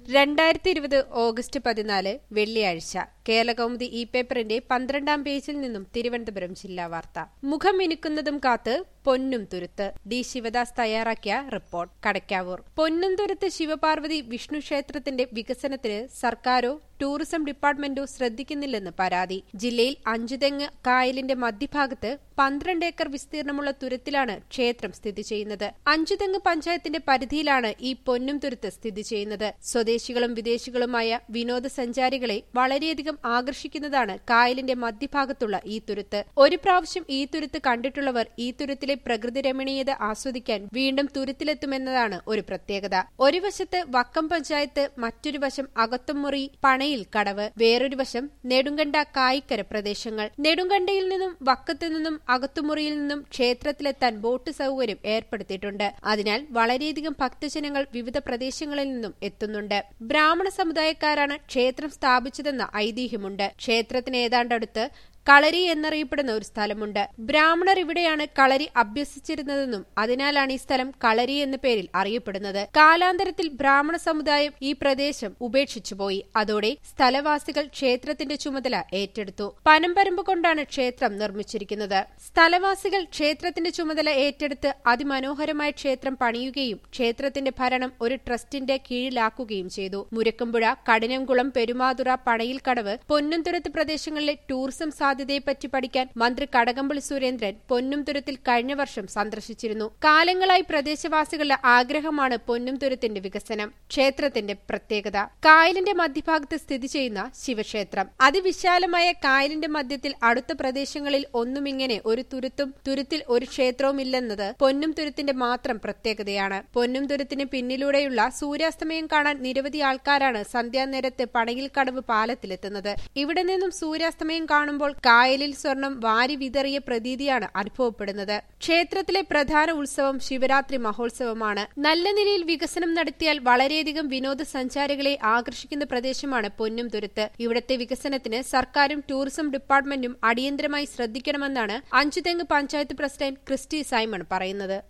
രണ്ടായിരത്തി ഇരുപത് ഓഗസ്റ്റ് പതിനാല് വെള്ളിയാഴ്ച കേരളകൗമുദി ഇ പേപ്പറിന്റെ പന്ത്രണ്ടാം പേജിൽ നിന്നും തിരുവനന്തപുരം ജില്ലാ വാർത്ത മുഖം മിനുക്കുന്നതും കാത്ത് പൊന്നും തുരുത്ത് ഡി ശിവദാസ് തയ്യാറാക്കിയ റിപ്പോർട്ട് കടയ്ക്കാവൂർ പൊന്നും തുരുത്ത് ശിവപാർവതി വിഷ്ണു ക്ഷേത്രത്തിന്റെ വികസനത്തിന് സർക്കാരോ ടൂറിസം ഡിപ്പാർട്ട്മെന്റോ ശ്രദ്ധിക്കുന്നില്ലെന്ന് പരാതി ജില്ലയിൽ അഞ്ചുതെങ്ങ് കായലിന്റെ മധ്യഭാഗത്ത് പന്ത്രണ്ട് ഏക്കർ വിസ്തീർണമുള്ള തുരുത്തിലാണ് ക്ഷേത്രം സ്ഥിതി ചെയ്യുന്നത് അഞ്ചുതെങ്ങ് പഞ്ചായത്തിന്റെ പരിധിയിലാണ് ഈ പൊന്നും തുരുത്ത് സ്ഥിതി ചെയ്യുന്നത് സ്വദേശികളും വിദേശികളുമായ വിനോദസഞ്ചാരികളെ വളരെയധികം ആകർഷിക്കുന്നതാണ് കായലിന്റെ മധ്യഭാഗത്തുള്ള ഈ തുരുത്ത് ഒരു പ്രാവശ്യം ഈ തുരുത്ത് കണ്ടിട്ടുള്ളവർ ഈ തുരുത്തിലെ പ്രകൃതി രമണീയത ആസ്വദിക്കാൻ വീണ്ടും തുരുത്തിലെത്തുമെന്നതാണ് ഒരു പ്രത്യേകത ഒരു വശത്ത് വക്കം പഞ്ചായത്ത് മറ്റൊരു വശം അകത്തുമുറി പണയിൽ കടവ് വേറൊരു വശം നെടുങ്കണ്ട കായിക്കര പ്രദേശങ്ങൾ നെടുങ്കണ്ടയിൽ നിന്നും വക്കത്തു നിന്നും അകത്തുമുറിയിൽ നിന്നും ക്ഷേത്രത്തിലെത്താൻ ബോട്ട് സൗകര്യം ഏർപ്പെടുത്തിയിട്ടുണ്ട് അതിനാൽ വളരെയധികം ഭക്തജനങ്ങൾ വിവിധ പ്രദേശങ്ങളിൽ നിന്നും എത്തുന്നുണ്ട് ബ്രാഹ്മണ സമുദായക്കാരാണ് ക്ഷേത്രം സ്ഥാപിച്ചതെന്ന ഐതിഹ്യമുണ്ട് ക്ഷേത്രത്തിന് ഏതാണ്ടടുത്ത് കളരി എന്നറിയപ്പെടുന്ന ഒരു സ്ഥലമുണ്ട് ബ്രാഹ്മണർ ഇവിടെയാണ് കളരി അഭ്യസിച്ചിരുന്നതെന്നും അതിനാലാണ് ഈ സ്ഥലം കളരി എന്ന പേരിൽ അറിയപ്പെടുന്നത് കാലാന്തരത്തിൽ ബ്രാഹ്മണ സമുദായം ഈ പ്രദേശം ഉപേക്ഷിച്ചുപോയി അതോടെ സ്ഥലവാസികൾ ക്ഷേത്രത്തിന്റെ ചുമതല ഏറ്റെടുത്തു പനമ്പരമ്പ് കൊണ്ടാണ് ക്ഷേത്രം നിർമ്മിച്ചിരിക്കുന്നത് സ്ഥലവാസികൾ ക്ഷേത്രത്തിന്റെ ചുമതല ഏറ്റെടുത്ത് അതിമനോഹരമായ ക്ഷേത്രം പണിയുകയും ക്ഷേത്രത്തിന്റെ ഭരണം ഒരു ട്രസ്റ്റിന്റെ കീഴിലാക്കുകയും ചെയ്തു മുരക്കുംപുഴ കഠിനംകുളം പെരുമാതുറ പണയിൽക്കടവ് പൊന്നുംതുരത്ത് പ്രദേശങ്ങളിലെ ടൂറിസം സാധ്യതയെപ്പറ്റി പഠിക്കാൻ മന്ത്രി കടകംപള്ളി സുരേന്ദ്രൻ പൊന്നുംതുരത്തിൽ കഴിഞ്ഞ വർഷം സന്ദർശിച്ചിരുന്നു കാലങ്ങളായി പ്രദേശവാസികളുടെ ആഗ്രഹമാണ് പൊന്നുംതുരത്തിന്റെ വികസനം ക്ഷേത്രത്തിന്റെ പ്രത്യേകത കായലിന്റെ മധ്യഭാഗത്ത് സ്ഥിതി ചെയ്യുന്ന ശിവക്ഷേത്രം അതിവിശാലമായ കായലിന്റെ മധ്യത്തിൽ അടുത്ത പ്രദേശങ്ങളിൽ ഒന്നുമിങ്ങനെ ഒരു തുരുത്തും തുരുത്തിൽ ഒരു ക്ഷേത്രവുമില്ലെന്നത് പൊന്നും തുരുത്തിന്റെ മാത്രം പ്രത്യേകതയാണ് പൊന്നും തുരുത്തിന് പിന്നിലൂടെയുള്ള സൂര്യാസ്തമയം കാണാൻ നിരവധി ആൾക്കാരാണ് സന്ധ്യാനേരത്ത് പണയിൽ കടവ് പാലത്തിലെത്തുന്നത് ഇവിടെ നിന്നും സൂര്യാസ്തമയം കാണുമ്പോൾ കായലിൽ സ്വർണം വാരി വിതറിയ പ്രതീതിയാണ് അനുഭവപ്പെടുന്നത് ക്ഷേത്രത്തിലെ പ്രധാന ഉത്സവം ശിവരാത്രി മഹോത്സവമാണ് നല്ല നിലയിൽ വികസനം നടത്തിയാൽ വളരെയധികം വിനോദസഞ്ചാരികളെ ആകർഷിക്കുന്ന പ്രദേശമാണ് പൊന്നും തുരുത്ത് ഇവിടത്തെ വികസനത്തിന് സർക്കാരും ടൂറിസം ഡിപ്പാർട്ട്മെന്റും അടിയന്തരമായി ശ്രദ്ധിക്കണമെന്നാണ് അഞ്ചുതെങ്ങ് പഞ്ചായത്ത് പ്രസിഡന്റ് ക്രിസ്റ്റി സൈമൺ പറയുന്നത്